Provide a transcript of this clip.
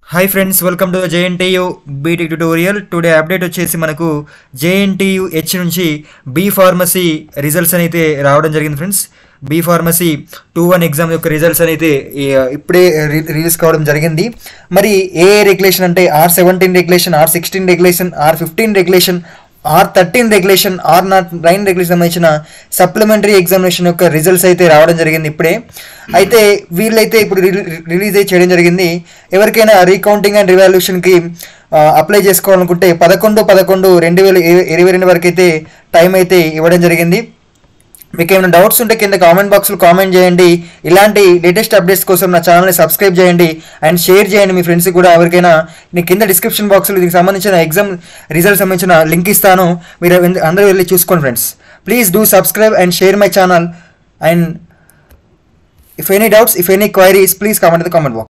hi friends welcome to JNTU B Tech tutorial today update వచ్చేసి మనకు JNTU H నుంచి B pharmacy results అయితే రావడం జరిగింది friends B pharmacy two one exam యొక్క రిజల్ట్స్ అయితే ఈ- ఇప్పుడే రి- రిలీజ్ కావడం జరిగింది మరి ఏ రెగ్యులేషన్ అంటే R seventeen regulation R sixteen regulation R fifteen regulation R thirteen regulation R nought nine regulation సంబంధించిన సప్లిమెంటరీ ఎగ్జామినేషన్ యొక్క రిజల్ట్స్ అయితే రావడం జరిగింది ఇప్పుడే అయితే వీళ్ళైతే ఇప్పుడు రిలీజ్ అయి చేయడం జరిగింది ఎవరికైనా రీకౌంటింగ్ అండ్ రివాల్యూషన్కి అప్లై చేసుకోవాలనుకుంటే పదకొండు పదకొండు రెండు వేల ఇరవై రెండు వరకు అయితే టైం అయితే ఇవ్వడం జరిగింది మీకు ఏమైనా డౌట్స్ ఉంటే కింద కామెంట్ బాక్స్లో కామెంట్ చేయండి ఇలాంటి లేటెస్ట్ అప్డేట్స్ కోసం నా ఛానల్ని సబ్స్క్రైబ్ చేయండి అండ్ షేర్ చేయండి మీ ఫ్రెండ్స్కి కూడా ఎవరికైనా నేను కింద డిస్క్రిప్షన్ బాక్స్లో దీనికి సంబంధించిన ఎగ్జామ్ రిజల్ట్ సంబంధించిన లింక్ ఇస్తాను మీరు వెన్- అందరూ వెళ్ళి చూసుకోండి friends please do subscribe and share my channel and if any doubts if any queries please comment the comment box